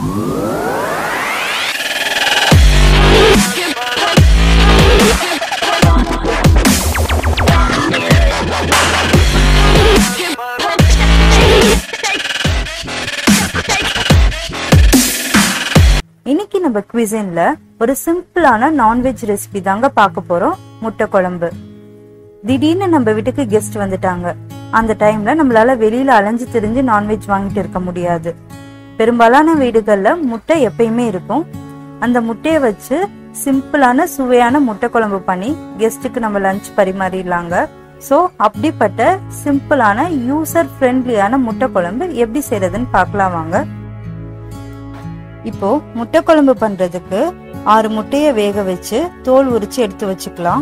இன்னைக்கு நம்ம குவிசன்ல ஒரு சிம்பிளான நான்வெஜ் ரெசிபி தாங்க பார்க்க போறோம் முட்டை குழம்பு திடீர்னு நம்ம வீட்டுக்கு கெஸ்ட் வந்துட்டாங்க அந்த டைம்ல நம்மளால வெளியில அலைஞ்சு திரிஞ்சு நான்வெஜ் வாங்கிட்டு இருக்க முடியாது பெரும்பாலான வீடுகள்ல முட்டை எப்பயுமே இருக்கும் அந்த முட்டையை வச்சு சிம்பிளான சுவையான முட்டை குழம்பு பண்ணி கெஸ்ட்டுக்கு நம்ம லஞ்ச் பரிமாறிடலாங்க ஸோ அப்படிப்பட்ட சிம்பிளான யூசர் ஃப்ரெண்ட்லியான முட்டை குழம்பு எப்படி செய்யறதுன்னு பார்க்கலாம் வாங்க இப்போ முட்டை குழம்பு பண்றதுக்கு ஆறு முட்டைய வேக வச்சு தோல் உரிச்சு எடுத்து வச்சுக்கலாம்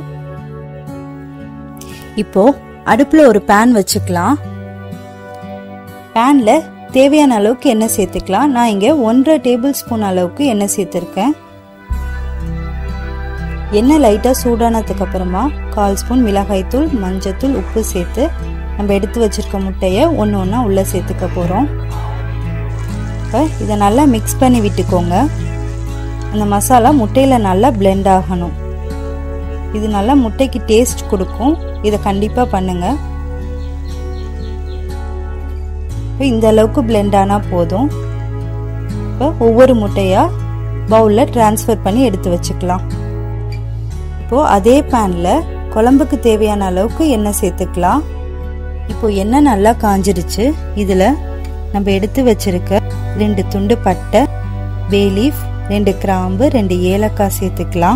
இப்போ அடுப்புல ஒரு பேன் வச்சுக்கலாம் பேன்ல தேவையான அளவுக்கு எண்ணெய் சேர்த்துக்கலாம் நான் இங்க ஒன்றரை டேபிள் ஸ்பூன் அளவுக்கு எண்ணெய் சேர்த்திருக்கேன் எண்ணெய் லைட்டா சூடானதுக்கு அப்புறமா கால் ஸ்பூன் மிளகாய்த்தூள் மஞ்சத்தூள் உப்பு சேர்த்து நம்ம எடுத்து வச்சிருக்க முட்டைய ஒன்று ஒன்றா உள்ளே சேர்த்துக்க போகிறோம் இப்போ இதை நல்லா மிக்ஸ் பண்ணி விட்டுக்கோங்க அந்த மசாலா முட்டையில் நல்லா பிளெண்ட் ஆகணும் இது நல்லா முட்டைக்கு டேஸ்ட் கொடுக்கும் இதை கண்டிப்பாக பண்ணுங்க இப்போ இந்த அளவுக்கு பிளெண்ட் ஆனால் போதும் இப்போ ஒவ்வொரு முட்டையாக பவுலில் ட்ரான்ஸ்ஃபர் பண்ணி எடுத்து வச்சுக்கலாம் இப்போது அதே பேனில் குழம்புக்கு தேவையான அளவுக்கு எண்ணெய் சேர்த்துக்கலாம் இப்போ எண்ணெய் நல்லா காஞ்சிருச்சு இதில் நம்ம எடுத்து வச்சிருக்க ரெண்டு துண்டு பட்டை பேலீஃப் ரெண்டு கிராம்பு ரெண்டு ஏலக்காய் சேர்த்துக்கலாம்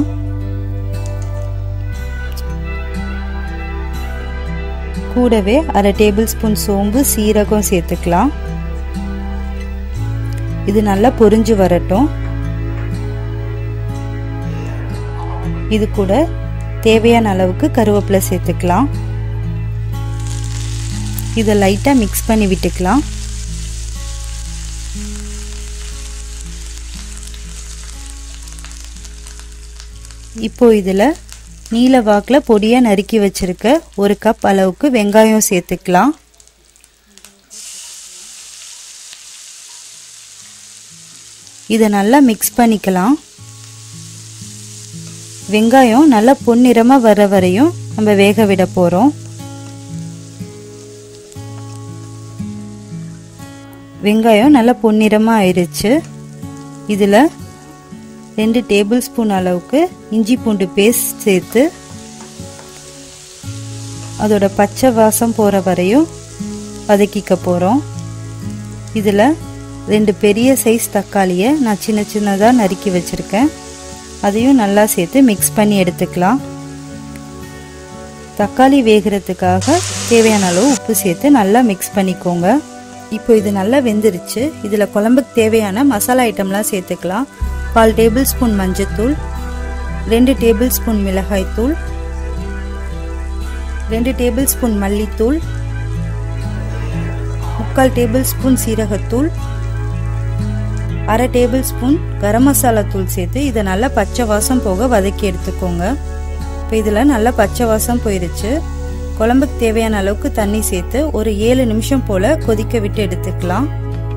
கூடவே அரை டேபிள் ஸ்பூன் சோம்பு சீரகம் சேர்த்துக்கலாம் இது நல்லா பொரிஞ்சு வரட்டும் இது கூட தேவையான அளவுக்கு கருவேப்பிலை சேர்த்துக்கலாம் இதை லைட்டாக மிக்ஸ் பண்ணி விட்டுக்கலாம் இப்போ இதில் நீல வாக்கில் பொடியாக நறுக்கி வச்சிருக்க ஒரு கப் அளவுக்கு வெங்காயம் சேர்த்துக்கலாம் இதை நல்லா மிக்ஸ் பண்ணிக்கலாம் வெங்காயம் நல்லா பொன்னிறமாக வர வரையும் நம்ம வேக விட போகிறோம் வெங்காயம் நல்லா பொன்னிறமாக ஆயிடுச்சு இதில் ரெண்டு டேபிள் ஸ்பூன் அளவுக்கு இஞ்சி பூண்டு பேஸ்ட் சேர்த்து அதோட பச்சை வாசம் போகிற வரையும் வதக்கிக்க போகிறோம் இதில் ரெண்டு பெரிய சைஸ் தக்காளியை நான் சின்ன சின்னதாக நறுக்கி வச்சுருக்கேன் அதையும் நல்லா சேர்த்து மிக்ஸ் பண்ணி எடுத்துக்கலாம் தக்காளி வேகிறதுக்காக தேவையான அளவு உப்பு சேர்த்து நல்லா மிக்ஸ் பண்ணிக்கோங்க இப்போ இது நல்லா வெந்துருச்சு இதில் குழம்புக்கு தேவையான மசாலா ஐட்டம்லாம் சேர்த்துக்கலாம் கால் டேபிள் ஸ்பூன் மஞ்சத்தூள் ரெண்டு டேபிள் ஸ்பூன் மிளகாய்த்தூள் ரெண்டு டேபிள் ஸ்பூன் மல்லித்தூள் முக்கால் டேபிள் ஸ்பூன் சீரகத்தூள் அரை டேபிள் ஸ்பூன் கரம் மசாலா தூள் சேர்த்து இதை நல்லா பச்சை வாசம் போக வதக்கி எடுத்துக்கோங்க இப்போ இதில் நல்லா பச்சை வாசம் போயிருச்சு குழம்புக்கு தேவையான அளவுக்கு தண்ணி சேர்த்து ஒரு ஏழு நிமிஷம் போல் கொதிக்க விட்டு எடுத்துக்கலாம்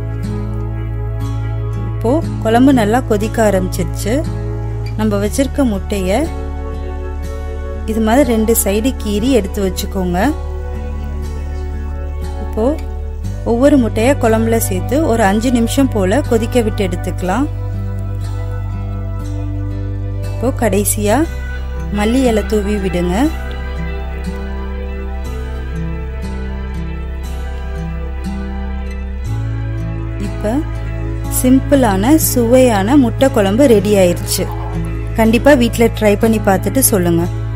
இப்போ குழம்பு நல்லா கொதிக்க ஆரம்பிச்சிருச்சு நம்ம வச்சிருக்க முட்டைய இது மாதிரி ரெண்டு சைடு கீறி எடுத்து வச்சுக்கோங்க இப்போ ஒவ்வொரு முட்டைய குழம்புல சேர்த்து ஒரு அஞ்சு நிமிஷம் போல கொதிக்க விட்டு எடுத்துக்கலாம் இப்போ கடைசியா மல்லி இலை தூவி விடுங்க இப்போ சிம்பிளான சுவையான முட்டை குழம்பு ரெடி ஆயிருச்சு கண்டிப்பாக வீட்டில் ட்ரை பண்ணி பார்த்துட்டு சொல்லுங்கள்